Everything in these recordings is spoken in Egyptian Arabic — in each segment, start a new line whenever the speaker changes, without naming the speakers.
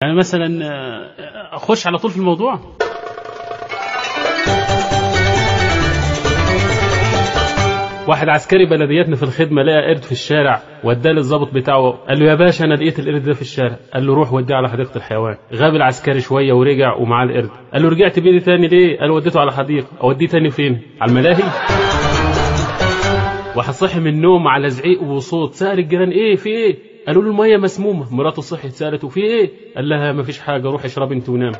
يعني مثلا آه، اخش على طول في الموضوع واحد عسكري بلدياتنا في الخدمه لقى قرد في الشارع وداه للظابط بتاعه قال له يا باشا انا لقيت القرد ده في الشارع قال له روح وديه على حديقه الحيوان غاب العسكري شويه ورجع ومعاه القرد قال له رجعت بيه تاني ليه قال له وديته على حديقه اوديه تاني فين على الملاهي واحد صحي من النوم على زعيق وصوت سأل الجيران ايه في ايه قالوا له الميه مسمومه مراته صحت سالته في ايه قال لها مفيش حاجه روح اشرب انت ونام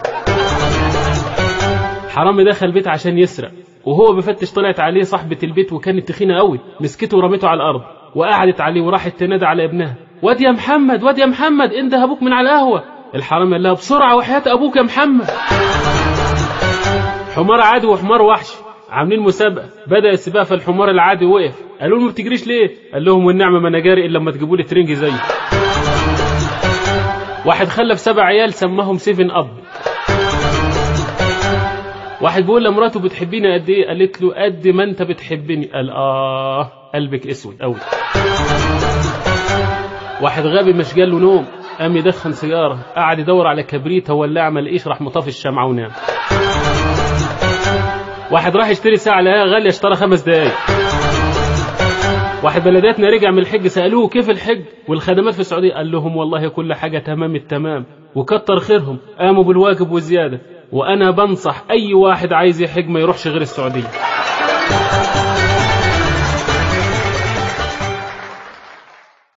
حرامي دخل البيت عشان يسرق وهو بيفتش طلعت عليه صاحبة البيت وكانت تخينة قوي مسكته ورميته على الأرض وقعدت عليه وراحت تنادى على ابنها واد يا محمد واد يا محمد انده أبوك من على القهوة الحرامي قال لها بسرعة وحياة أبوك يا محمد حمار عادي وحمار وحشي عاملين مسابقة بدأ السباق فالحمار العادي وقف قالوا له ما بتجريش ليه قال لهم والنعمة ما انا جاري إلا لما تجيبوا لي ترنج زيه واحد خلف سبع عيال سماهم سيفن أب واحد بيقول لمراته بتحبيني قد ايه قالت له قد ما انت بتحبني قال اه قلبك اسود قوي واحد غبي مش جاله نوم قام يدخن سيجاره قعد يدور على كبريته ولاعه ما لقيش راح مطفي الشمعه ونام واحد راح يشتري ساعه لقاها غاليه اشترى خمس دقايق واحد بلداتنا رجع من الحج سالوه كيف الحج والخدمات في السعوديه قال لهم والله كل حاجه تمام التمام وكتر خيرهم قاموا بالواجب والزياده وانا بنصح اي واحد عايز يحج ما يروحش غير السعوديه